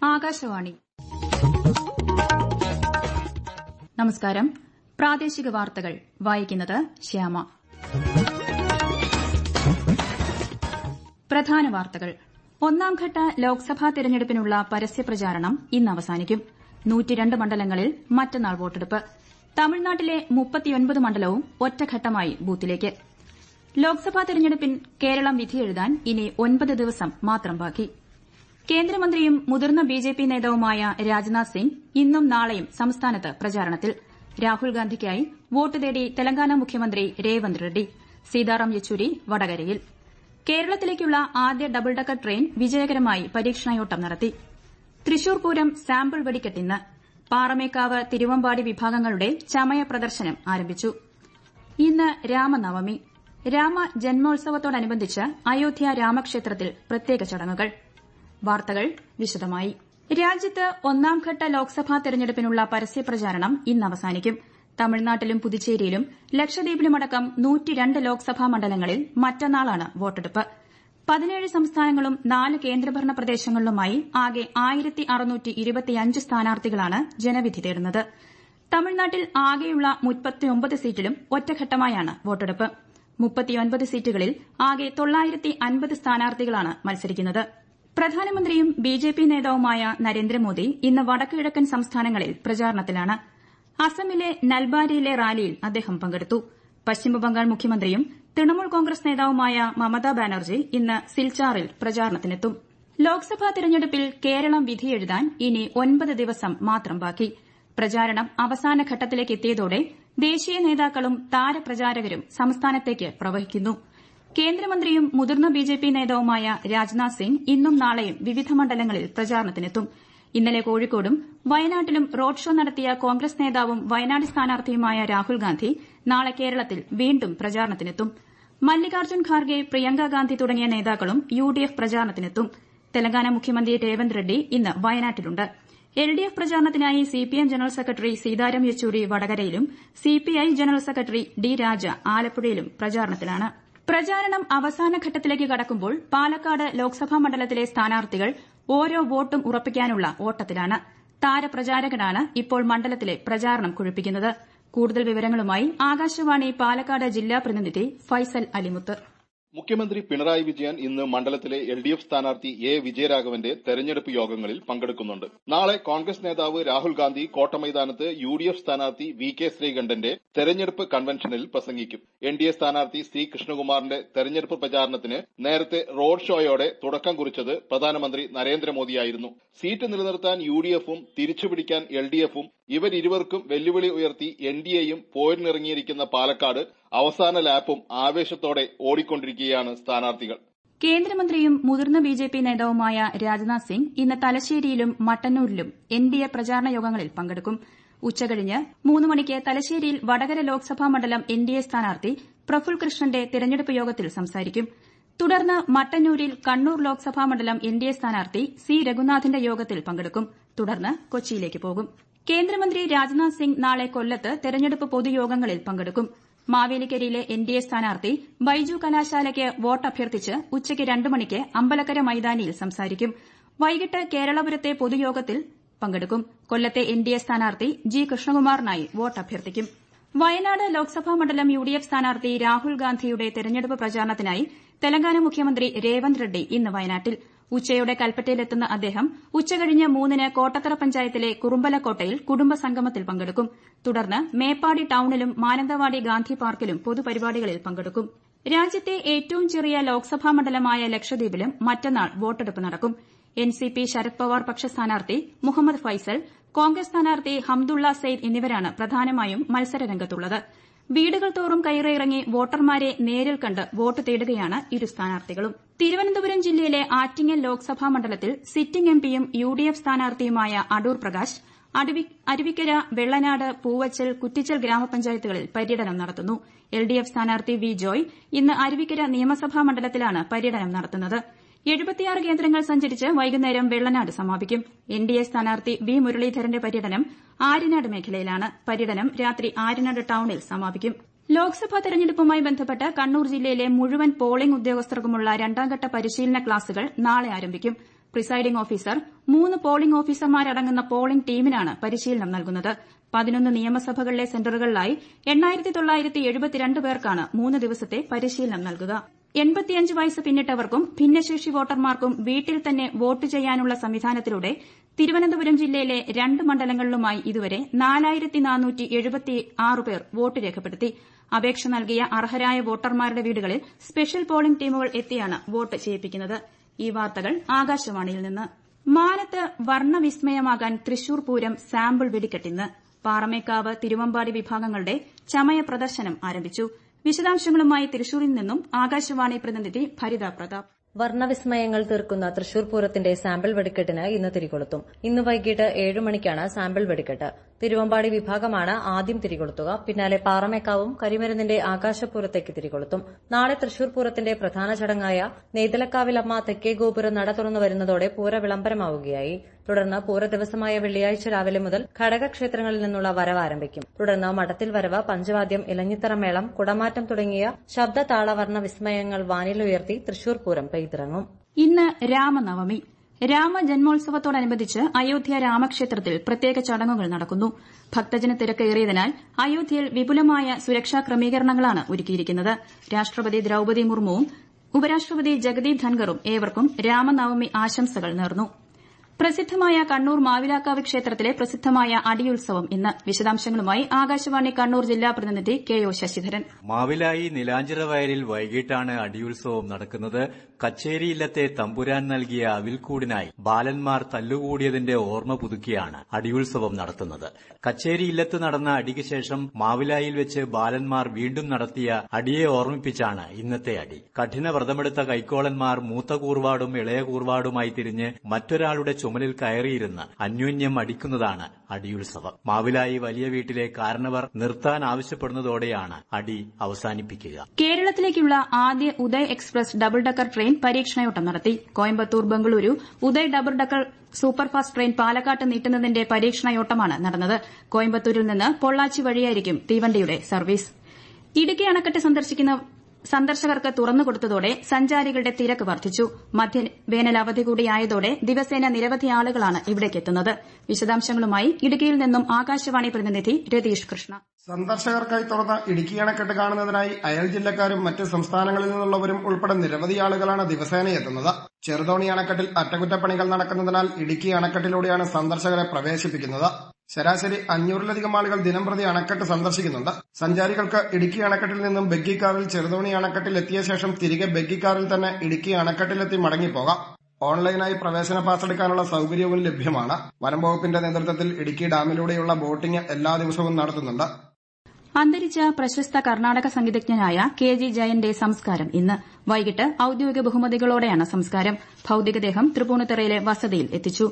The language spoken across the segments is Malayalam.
ആകാശവാണി നമസ്കാരം പ്രാദേശിക വാർത്തകൾ വായിക്കുന്നത് ശ്യാമ പ്രധാന വാർത്തകൾ ഒന്നാംഘട്ട ലോക്സഭാ തെരഞ്ഞെടുപ്പിനുള്ള പരസ്യപ്രചാരണം ഇന്ന് അവസാനിക്കും മണ്ഡലങ്ങളിൽ മറ്റന്നാൾ വോട്ടെടുപ്പ് തമിഴ്നാട്ടിലെ മണ്ഡലവും ഒറ്റഘട്ടമായി ബൂത്തിലേക്ക് ലോക്സഭാ തെരഞ്ഞെടുപ്പിൽ കേരളം വിധിയെഴുതാൻ ഇനി ഒൻപത് ദിവസം മാത്രം ബാക്കി കേന്ദ്രമന്ത്രിയും മുതിർന്ന ബിജെപി നേതാവുമായ രാജ്നാഥ് സിംഗ് ഇന്നും നാളെയും സംസ്ഥാനത്ത് പ്രചാരണത്തിൽ രാഹുൽ ഗാന്ധിക്കായി വോട്ട് തേടി തെലങ്കാന മുഖ്യമന്ത്രി രേവന്ത് റെഡ്ഡി സീതാറാം യെച്ചൂരി വടകരയിൽ കേരളത്തിലേക്കുള്ള ആദ്യ ഡബിൾ ഡക്കർ ട്രെയിൻ വിജയകരമായി പരീക്ഷണയോട്ടം നടത്തി തൃശൂർ പൂരം സാമ്പിൾ വെടിക്കെട്ട് ഇന്ന് പാറമേക്കാവ് തിരുവമ്പാടി വിഭാഗങ്ങളുടെ ചമയ പ്രദർശനം ആരംഭിച്ചു ഇന്ന് രാമനവമി രാമ ജന്മോത്സവത്തോടനുബന്ധിച്ച് അയോധ്യ രാമക്ഷേത്രത്തിൽ പ്രത്യേക ചടങ്ങുകൾ വാർത്തകൾ വിശദമായി രാജ്യത്ത് ഒന്നാംഘട്ട ലോക്സഭാ തെരഞ്ഞെടുപ്പിനുള്ള പരസ്യപ്രചാരണം ഇന്ന് അവസാനിക്കും തമിഴ്നാട്ടിലും പുതുച്ചേരിയിലും ലക്ഷദ്വീപിലുമടക്കം ലോക്സഭാ മണ്ഡലങ്ങളിൽ മറ്റന്നാളാണ് വോട്ടെടുപ്പ് പതിനേഴ് സംസ്ഥാനങ്ങളും നാല് കേന്ദ്രഭരണ പ്രദേശങ്ങളിലുമായി ആകെ സ്ഥാനാർത്ഥികളാണ് ജനവിധി തേടുന്നത് തമിഴ്നാട്ടിൽ ആകെയുള്ള സീറ്റിലും ഒറ്റഘട്ടമായാണ് വോട്ടെടുപ്പ് സീറ്റുകളിൽ ആകെ സ്ഥാനാർത്ഥികളാണ് മത്സരിക്കുന്നത് പ്രധാനമന്ത്രിയും ബിജെപി നേതാവുമായ നരേന്ദ്രമോദി ഇന്ന് വടക്ക് കിഴക്കൻ സംസ്ഥാനങ്ങളിൽ പ്രചാരണത്തിലാണ് അസമിലെ നൽബാരിയിലെ റാലിയിൽ അദ്ദേഹം പങ്കെടുത്തു പശ്ചിമബംഗാൾ മുഖ്യമന്ത്രിയും തൃണമൂൽ കോൺഗ്രസ് നേതാവുമായ മമതാ ബാനർജി ഇന്ന് സിൽച്ചാറിൽ പ്രചാരണത്തിനെത്തും ലോക്സഭാ തെരഞ്ഞെടുപ്പിൽ കേരളം വിധിയെഴുതാൻ ഇനി ഒൻപത് ദിവസം മാത്രം ബാക്കി പ്രചാരണം അവസാന ഘട്ടത്തിലേക്കെത്തിയതോടെ ദേശീയ നേതാക്കളും താരപ്രചാരകരും സംസ്ഥാനത്തേക്ക് പ്രവഹിക്കുന്നു കേന്ദ്രമന്ത്രിയും മുതിർന്ന ബിജെപി നേതാവുമായ രാജ്നാഥ് സിംഗ് ഇന്നും നാളെയും വിവിധ മണ്ഡലങ്ങളിൽ പ്രചാരണത്തിനെത്തും ഇന്നലെ കോഴിക്കോടും വയനാട്ടിലും റോഡ് ഷോ നടത്തിയ കോൺഗ്രസ് നേതാവും വയനാട് സ്ഥാനാർത്ഥിയുമായ രാഹുൽ ഗാന്ധി നാളെ കേരളത്തിൽ വീണ്ടും പ്രചാരണത്തിനെത്തും മല്ലികാർജ്ജുൻ ഖാർഗെ പ്രിയങ്ക ഗാന്ധി തുടങ്ങിയ നേതാക്കളും യുഡിഎഫ് പ്രചാരണത്തിനെത്തും തെലങ്കാന മുഖ്യമന്ത്രി രേവന്ത് റെഡ്ഡി ഇന്ന് വയനാട്ടിലുണ്ട് എൽഡിഎഫ് പ്രചാരണത്തിനായി CPM general secretary Sitaram Yechury വടകരയിലും CPI general secretary D Raja ആലപ്പുഴയിലും പ്രചാരണത്തിലാണ് പ്രചാരണം അവസാന ഘട്ടത്തിലേക്ക് കടക്കുമ്പോൾ പാലക്കാട് ലോക്സഭാ മണ്ഡലത്തിലെ സ്ഥാനാർത്ഥികൾ ഓരോ വോട്ടും ഉറപ്പിക്കാനുള്ള ഓട്ടത്തിലാണ് താരപ്രചാരകനാണ് ഇപ്പോൾ മണ്ഡലത്തിലെ പ്രചാരണം കൊഴുപ്പിക്കുന്നത് കൂടുതൽ വിവരങ്ങളുമായി ആകാശവാണി പാലക്കാട് ജില്ലാ പ്രതിനിധി ഫൈസൽ അലിമുത്ത് മുഖ്യമന്ത്രി പിണറായി വിജയൻ ഇന്ന് മണ്ഡലത്തിലെ എൽ ഡി എഫ് സ്ഥാനാർത്ഥി എ വിജയരാഘവന്റെ തെരഞ്ഞെടുപ്പ് യോഗങ്ങളിൽ പങ്കെടുക്കുന്നുണ്ട് നാളെ കോൺഗ്രസ് നേതാവ് രാഹുൽ ഗാന്ധി കോട്ടമൈതാനത്ത് യു ഡി എഫ് സ്ഥാനാർത്ഥി വി കെ ശ്രീകണ്ഠന്റെ തെരഞ്ഞെടുപ്പ് കൺവെൻഷനിൽ പ്രസംഗിക്കും എൻ ഡി എ സ്ഥാനാർത്ഥി സി കൃഷ്ണകുമാറിന്റെ തെരഞ്ഞെടുപ്പ് പ്രചാരണത്തിന് നേരത്തെ റോഡ് ഷോയോടെ തുടക്കം കുറിച്ചത് പ്രധാനമന്ത്രി നരേന്ദ്രമോദിയായിരുന്നു സീറ്റ് നിലനിർത്താൻ യു ഡി എഫും തിരിച്ചുപിടിക്കാൻ എൽ ഡി എഫും ഇവരിരുവർക്കും വെല്ലുവിളി ഉയർത്തി എൻ ഡി എയും പോരിനിറങ്ങിയിരിക്കുന്ന പാലക്കാട് അവസാന ലാപ്പും ആവേശത്തോടെ ഓടിക്കൊണ്ടിരിക്കുകയാണ് സ്ഥാനാർത്ഥികൾ കേന്ദ്രമന്ത്രിയും മുതിർന്ന ബിജെപി നേതാവുമായ രാജ്നാഥ് സിംഗ് ഇന്ന് തലശ്ശേരിയിലും മട്ടന്നൂരിലും എൻ ഡി എ പ്രചാരണ യോഗങ്ങളിൽ പങ്കെടുക്കും ഉച്ചകഴിഞ്ഞ് മൂന്ന് മണിക്ക് തലശ്ശേരിയിൽ വടകര ലോക്സഭാ മണ്ഡലം എൻ ഡി എ സ്ഥാനാർത്ഥി പ്രഫുൽ കൃഷ്ണന്റെ തെരഞ്ഞെടുപ്പ് യോഗത്തിൽ സംസാരിക്കും തുടർന്ന് മട്ടന്നൂരിൽ കണ്ണൂർ ലോക്സഭാ മണ്ഡലം എൻ ഡി എ സ്ഥാനാർത്ഥി സി രഘുനാഥിന്റെ യോഗത്തിൽ പങ്കെടുക്കും തുടർന്ന് കൊച്ചിയിലേക്ക് പോകും കേന്ദ്രമന്ത്രി രാജ്നാഥ് സിംഗ് നാളെ കൊല്ലത്ത് തെരഞ്ഞെടുപ്പ് പൊതുയോഗങ്ങളിൽ പങ്കെടുക്കും മാവേലിക്കരയിലെ എൻ ഡി എ സ്ഥാനാർത്ഥി ബൈജു കലാശാലയ്ക്ക് വോട്ട് അഭ്യർത്ഥിച്ച് ഉച്ചയ്ക്ക് രണ്ട് മണിക്ക് അമ്പലക്കര മൈതാനിയിൽ സംസാരിക്കും വൈകിട്ട് കേരളപുരത്തെ പൊതുയോഗത്തിൽ പങ്കെടുക്കും കൊല്ലത്തെ എൻ ഡി എ സ്ഥാനാർത്ഥി ജി കൃഷ്ണകുമാറിനായി വോട്ട് അഭ്യർത്ഥിക്കും വയനാട് ലോക്സഭാ മണ്ഡലം യു ഡി എഫ് സ്ഥാനാർത്ഥി രാഹുൽ ഗാന്ധിയുടെ തെരഞ്ഞെടുപ്പ് പ്രചാരണത്തിനായി തെലങ്കാന മുഖ്യമന്ത്രി രേവന്ത് റെഡ്ഡി ഇന്ന് വയനാട്ടിൽ ഉച്ചയോടെ കൽപ്പറ്റയിലെത്തുന്ന അദ്ദേഹം ഉച്ചകഴിഞ്ഞ് മൂന്നിന് കോട്ടത്തറ പഞ്ചായത്തിലെ കുറുമ്പലക്കോട്ടയിൽ കുടുംബസംഗമത്തിൽ പങ്കെടുക്കും തുടർന്ന് മേപ്പാടി ടൌണിലും മാനന്തവാടി ഗാന്ധി പാർക്കിലും പൊതുപരിപാടികളിൽ പങ്കെടുക്കും രാജ്യത്തെ ഏറ്റവും ചെറിയ ലോക്സഭാ മണ്ഡലമായ ലക്ഷദ്വീപിലും മറ്റന്നാൾ വോട്ടെടുപ്പ് നടക്കും N C P Sharad Pawar പക്ഷ സ്ഥാനാർത്ഥി മുഹമ്മദ് ഫൈസൽ കോൺഗ്രസ് സ്ഥാനാർത്ഥി ഹംദുള്ള സെയ്ദ് എന്നിവരാണ് പ്രധാനമായും മത്സരരംഗത്തുള്ളത് വീടുകൾ തോറും കയറിയിറങ്ങി വോട്ടർമാരെ നേരിൽ കണ്ട് വോട്ട് തേടുകയാണ് ഇരു സ്ഥാനാർത്ഥികളും തിരുവനന്തപുരം ജില്ലയിലെ ആറ്റിങ്ങൽ ലോക്സഭാ മണ്ഡലത്തിൽ സിറ്റിംഗ് എംപിയും യു ഡി എഫ് സ്ഥാനാർത്ഥിയുമായ അടൂർ പ്രകാശ് അരുവിക്കര വെള്ളനാട് പൂവച്ചൽ കുറ്റിച്ചൽ ഗ്രാമപഞ്ചായത്തുകളിൽ പര്യടനം നടത്തുന്നു എൽ ഡി എഫ് സ്ഥാനാർത്ഥി വി ജോയ് ഇന്ന് അരുവിക്കര നിയമസഭാ മണ്ഡലത്തിലാണ് പര്യടനം നടത്തുന്നത് എഴുപത്തിയാറ് കേന്ദ്രങ്ങൾ സഞ്ചരിച്ച് വൈകുന്നേരം വെള്ളനാട് സമാപിക്കും എൻ ഡി എ സ്ഥാനാർത്ഥി വി മുരളീധരന്റെ പര്യടനം ആര്യനാട് മേഖലയിലാണ് പര്യടനം രാത്രി ആര്യനാട് ടൌണിൽ സമാപിക്കും ലോക്സഭാ തെരഞ്ഞെടുപ്പുമായി ബന്ധപ്പെട്ട് കണ്ണൂർ ജില്ലയിലെ മുഴുവൻ പോളിംഗ് ഉദ്യോഗസ്ഥർക്കുമുള്ള രണ്ടാംഘട്ട പരിശീലന ക്ലാസുകൾ നാളെ ആരംഭിക്കും പ്രിസൈഡിംഗ് ഓഫീസർ മൂന്ന് പോളിംഗ് ഓഫീസർമാരടങ്ങുന്ന പോളിംഗ് ടീമിനാണ് പരിശീലനം നൽകുന്നത് പതിനൊന്ന് നിയമസഭകളിലെ സെന്ററുകളിലായി എണ്ണായിരത്തി തൊള്ളായിരത്തി എഴുപത്തിരണ്ട് പേർക്കാണ് മൂന്ന് ദിവസത്തെ പരിശീലനം നൽകുക എൺപത്തിയഞ്ച് വയസ്സ് പിന്നിട്ടവർക്കും ഭിന്നശേഷി വോട്ടർമാർക്കും വീട്ടിൽ തന്നെ വോട്ട് ചെയ്യാനുള്ള സംവിധാനത്തിലൂടെ തിരുവനന്തപുരം ജില്ലയിലെ രണ്ട് മണ്ഡലങ്ങളിലുമായി ഇതുവരെ നാലായിരത്തി നാനൂറ്റി എഴുപത്തി ആറ് പേർ വോട്ട് രേഖപ്പെടുത്തി അപേക്ഷ നൽകിയ അർഹരായ വോട്ടർമാരുടെ വീടുകളിൽ സ്പെഷ്യൽ പോളിംഗ് ടീമുകൾ എത്തിയാണ് വോട്ട് ചെയ്യിപ്പിക്കുന്നത് ഈ വാർത്തകൾ ആകാശവാണിയിൽ നിന്ന് മാനത്ത് വർണ്ണവിസ്മയമാകാൻ തൃശൂർ പൂരം സാമ്പിൾ വെടിക്കെട്ടിന്ന് പാറമേക്കാവ് തിരുവമ്പാടി വിഭാഗങ്ങളുടെ ചമയ പ്രദർശനം ആരംഭിച്ചു വിശദാംശങ്ങളുമായി തൃശൂരിൽ നിന്നും ആകാശവാണി പ്രതിനിധി ഭരിത പ്രതാപ് വർണ്ണവിസ്മയങ്ങൾ തീർക്കുന്ന തൃശൂർ പൂരത്തിന്റെ സാമ്പിൾ വെടിക്കെട്ടിന് ഇന്ന് തിരികൊളുത്തും ഇന്ന് വൈകിട്ട് ഏഴ് മണിക്കാണ് സാമ്പിൾ വെടിക്കെട്ട് തിരുവമ്പാടി വിഭാഗമാണ് ആദ്യം തിരികൊളുത്തുക പിന്നാലെ പാറമേക്കാവും കരിമരുന്നിന്റെ ആകാശപൂരത്തേക്ക് തിരികൊളുത്തും നാളെ തൃശൂർ പൂരത്തിന്റെ പ്രധാന ചടങ്ങായ നെയ്തലക്കാവിലമ്മ തെക്കേ ഗോപുരം നട തുറന്നു വരുന്നതോടെ പൂര വിളംബരമാവുകയായി തുടർന്ന് പൂര ദിവസമായ വെള്ളിയാഴ്ച രാവിലെ മുതൽ ഘടകക്ഷേത്രങ്ങളിൽ നിന്നുള്ള വരവ് ആരംഭിക്കും തുടർന്ന് മഠത്തിൽ വരവ് പഞ്ചവാദ്യം ഇലഞ്ഞിത്തറ മേളം കുടമാറ്റം തുടങ്ങിയ ശബ്ദ താളവർണ്ണ വിസ്മയങ്ങൾ വാനിലുയർത്തി തൃശൂർ പൂരം പെയ്തിറങ്ങും ഇന്ന് രാമനവമി രാമജന്മോത്സവത്തോടനുബന്ധിച്ച് അയോധ്യ രാമക്ഷേത്രത്തിൽ പ്രത്യേക ചടങ്ങുകൾ നടക്കുന്നു ഭക്തജന തിരക്കേറിയതിനാൽ അയോധ്യയിൽ വിപുലമായ സുരക്ഷാ ക്രമീകരണങ്ങളാണ് ഒരുക്കിയിരിക്കുന്നത് രാഷ്ട്രപതി ദ്രൌപദി മുർമുവും ഉപരാഷ്ട്രപതി ജഗദീപ് ധൻഖറും ഏവർക്കും രാമനവമി ആശംസകൾ നേർന്നു പ്രസിദ്ധമായ കണ്ണൂർ മാവിലാക്കാവ് ക്ഷേത്രത്തിലെ പ്രസിദ്ധമായ അടിയുത്സവം ഇന്ന് വിശദാംശങ്ങളുമായി ആകാശവാണി കണ്ണൂർ ജില്ലാ പ്രതിനിധി കെ ഒ ശശിധരൻ മാവിലായി നിലാഞ്ചിറ വയലിൽ വൈകിട്ടാണ് അടിയുത്സവം നടക്കുന്നത് കച്ചേരി ഇല്ലത്തെ തമ്പുരാൻ നൽകിയ അവിൽക്കൂടിനായി ബാലന്മാർ തല്ലുകൂടിയതിന്റെ ഓർമ്മ പുതുക്കിയാണ് അടിയുത്സവം നടത്തുന്നത് കച്ചേരി ഇല്ലത്ത് നടന്ന അടിക്ക് ശേഷം മാവിലായിൽ വെച്ച് ബാലന്മാർ വീണ്ടും നടത്തിയ അടിയെ ഓർമ്മിപ്പിച്ചാണ് ഇന്നത്തെ അടി കഠിന വ്രതമെടുത്ത കൈക്കോളന്മാർ മൂത്ത കൂർവാടും ഇളയ കൂർവാടുമായി തിരിഞ്ഞ് മറ്റൊരാളുടെ ചുമലിൽ കയറിയിരുന്ന് അന്യോന്യം അടിക്കുന്നതാണ് അടിയുത്സവം മാവിലായി വലിയ വീട്ടിലെ കാരണവർ നിർത്താൻ ആവശ്യപ്പെടുന്നതോടെയാണ് അടി അവസാനിപ്പിക്കുക കേരളത്തിലേക്കുള്ള ആദ്യ Uday express double decker train പരീക്ഷണയോട്ടം നടത്തി Coimbatore Bengaluru Uday double decker superfast train പാലക്കാട്ട് നീട്ടുന്നതിന്റെ പരീക്ഷണയോട്ടമാണ് നടന്നത് കോയമ്പത്തൂരിൽ നിന്ന് പൊള്ളാച്ചി വഴിയായിരിക്കും തീവണ്ടിയുടെ സർവീസ് ഇടുക്കി അണക്കെട്ട് സന്ദർശിക്കുന്ന സന്ദർശകർക്ക് തുറന്നുകൊടുത്തതോടെ സഞ്ചാരികളുടെ തിരക്ക് വർദ്ധിച്ചു മധ്യവേനൽ അവധി കൂടിയായതോടെ ദിവസേന നിരവധി ആളുകളാണ് ഇവിടേക്കെത്തുന്നത് വിശദാംശങ്ങളുമായി ഇടുക്കിയിൽ നിന്നും ആകാശവാണി പ്രതിനിധി രതീഷ് കൃഷ്ണ സന്ദർശകർക്കായി തുറന്ന ഇടുക്കി അണക്കെട്ട് കാണുന്നതിനായി അയൽ ജില്ലക്കാരും മറ്റ് സംസ്ഥാനങ്ങളിൽ നിന്നുള്ളവരും ഉൾപ്പെടെ നിരവധി ആളുകളാണ് ദിവസേന എത്തുന്നത് ചെറുതോണി അണക്കെട്ടിൽ അറ്റകുറ്റപ്പണികൾ നടക്കുന്നതിനാൽ ഇടുക്കി അണക്കെട്ടിലൂടെയാണ് സന്ദർശകരെ പ്രവേശിപ്പിക്കുന്നത് ശരാശരി അഞ്ഞൂറിലധികം ആളുകൾ ദിനംപ്രതി അണക്കെട്ട് സന്ദർശിക്കുന്നുണ്ട് സഞ്ചാരികൾക്ക് ഇടുക്കി അണക്കെട്ടിൽ നിന്നും ബെഗ്ഗിക്കാറിൽ ചെറുതോണി അണക്കെട്ടിൽ എത്തിയ ശേഷം തിരികെ ബെഗ്ഗിക്കാറിൽ തന്നെ ഇടുക്കി അണക്കെട്ടിലെത്തി മടങ്ങിപ്പോകാം ഓൺലൈനായി പ്രവേശന പാസ് എടുക്കാനുള്ള സൌകര്യവും ലഭ്യമാണ് വനം വകുപ്പിന്റെ നേതൃത്വത്തിൽ ഇടുക്കി ഡാമിലൂടെയുള്ള ബോട്ടിംഗ് എല്ലാ ദിവസവും നടത്തുന്നുണ്ട് അന്തരിച്ച പ്രശസ്ത കർണാടക സംഗീതജ്ഞനായ കെ ജി ജയന്റെ സംസ്കാരം ഇന്ന് വൈകിട്ട് ഔദ്യോഗിക ബഹുമതികളോടെയാണ് സംസ്കാരം ഭൌതികദേഹം തൃപ്പൂണിത്തുറയിലെ വസതിയിൽ എത്തിച്ചു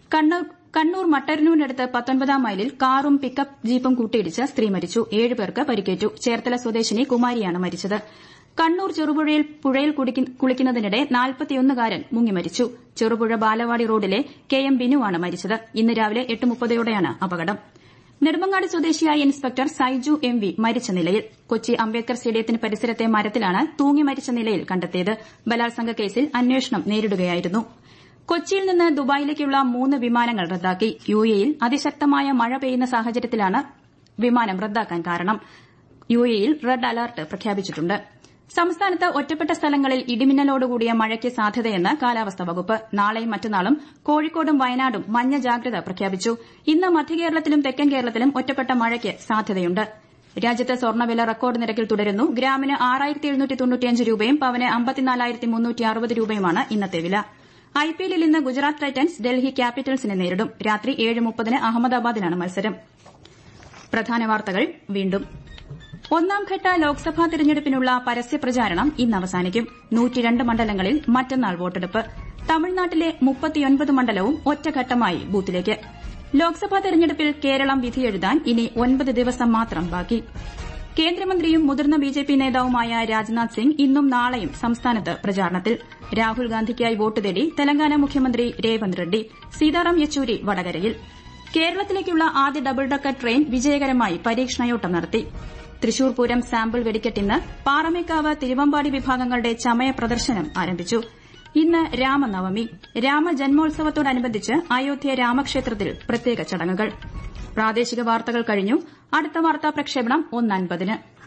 കണ്ണൂർ മട്ടന്നൂരിനടുത്ത് പത്തൊൻപതാം മൈലിൽ കാറും പിക്കപ്പ് ജീപ്പും കൂട്ടിയിടിച്ച് സ്ത്രീ മരിച്ചു ഏഴ് പേർക്ക് പരിക്കേറ്റു ചേർത്തല സ്വദേശിനി കുമാരിയാണ് മരിച്ചത് കണ്ണൂർ ചെറുപുഴയിൽ പുഴയിൽ കുളിക്കുന്നതിനിടെ നാൽപ്പത്തിയൊന്നുകാരൻ മുങ്ങി മരിച്ചു ചെറുപുഴ ബാലവാടി റോഡിലെ കെ എം ബിനുവാണ് മരിച്ചത് ഇന്ന് രാവിലെ എട്ട് മുപ്പതോടെയാണ് അപകടം നെടുമങ്ങാട് സ്വദേശിയായ ഇൻസ്പെക്ടർ സൈജു എം വി മരിച്ച നിലയിൽ കൊച്ചി അംബേദ്കർ സ്റ്റേഡിയത്തിന് പരിസരത്തെ മരത്തിലാണ് തൂങ്ങി മരിച്ച നിലയിൽ കണ്ടെത്തിയത് ബലാത്സംഗ കേസിൽ അന്വേഷണം നേരിടുകയായിരുന്നു കൊച്ചിയിൽ നിന്ന് ദുബായിലേക്കുള്ള മൂന്ന് വിമാനങ്ങൾ റദ്ദാക്കി യുഎഇയിൽ അതിശക്തമായ മഴ പെയ്യുന്ന സാഹചര്യത്തിലാണ് വിമാനം റദ്ദാക്കാൻ കാരണം യുഎഇയിൽ റെഡ് അലർട്ട് പ്രഖ്യാപിച്ചിട്ടുണ്ട് സംസ്ഥാനത്ത് ഒറ്റപ്പെട്ട സ്ഥലങ്ങളിൽ ഇടിമിന്നലോടുകൂടിയ മഴയ്ക്ക് സാധ്യതയെന്ന് കാലാവസ്ഥാ വകുപ്പ് നാളെയും മറ്റന്നാളും കോഴിക്കോടും വയനാടും മഞ്ഞ ജാഗ്രത പ്രഖ്യാപിച്ചു ഇന്ന് മധ്യകേരളത്തിലും തെക്കൻ കേരളത്തിലും ഒറ്റപ്പെട്ട മഴയ്ക്ക് സാധ്യതയുണ്ട് രാജ്യത്ത് സ്വർണ്ണവില റെക്കോർഡ് നിരക്കിൽ തുടരുന്നു ഗ്രാമിന് ആറായിരത്തി രൂപയും പവന് അമ്പത്തിനാലായിരത്തി രൂപയുമാണ് ഇന്നത്തെ വില ഐപിഎല്ലിൽ ഇന്ന് ഗുജറാത്ത് ടൈറ്റൻസ് ഡൽഹി ക്യാപിറ്റൽസിനെ നേരിടും രാത്രി ഏഴ് മുപ്പതിന് അഹമ്മദാബാദിലാണ് മത്സരം പ്രധാന വാർത്തകൾ വീണ്ടും ഒന്നാംഘട്ട ലോക്സഭാ തെരഞ്ഞെടുപ്പിനുള്ള പരസ്യപ്രചാരണം ഇന്ന് അവസാനിക്കും നൂറ്റിരണ്ട് മണ്ഡലങ്ങളിൽ മറ്റന്നാൾ വോട്ടെടുപ്പ് തമിഴ്നാട്ടിലെ മുപ്പത്തിയൊൻപത് മണ്ഡലവും ഒറ്റഘട്ടമായി ബൂത്തിലേക്ക് ലോക്സഭാ തെരഞ്ഞെടുപ്പിൽ കേരളം വിധിയെഴുതാൻ ഇനി ഒൻപത് ദിവസം മാത്രം ബാക്കി കേന്ദ്രമന്ത്രിയും മുതിർന്ന ബിജെപി നേതാവുമായ രാജ്നാഥ് സിംഗ് ഇന്നും നാളെയും സംസ്ഥാനത്ത് പ്രചാരണത്തിൽ രാഹുൽ ഗാന്ധിക്കായി വോട്ട് തേടി തെലങ്കാന മുഖ്യമന്ത്രി രേവന്ത് റെഡ്ഡി സീതാറാം യെച്ചൂരി വടകരയിൽ കേരളത്തിലേക്കുള്ള ആദ്യ ഡബിൾ ഡക്കർ ട്രെയിൻ വിജയകരമായി പരീക്ഷണയോട്ടം നടത്തി തൃശൂർ പൂരം സാമ്പിൾ വെടിക്കെട്ടിന്ന് പാറമേക്കാവ് തിരുവമ്പാടി വിഭാഗങ്ങളുടെ ചമയ പ്രദർശനം ആരംഭിച്ചു ഇന്ന് രാമനവമി രാമജന്മോത്സവത്തോടനുബന്ധിച്ച് അയോധ്യ രാമക്ഷേത്രത്തിൽ പ്രത്യേക ചടങ്ങുകൾ പ്രാദേശിക വാർത്തകൾ കഴിഞ്ഞു അടുത്ത വാർത്താ പ്രക്ഷേപണം ഒന്നൻപതിന്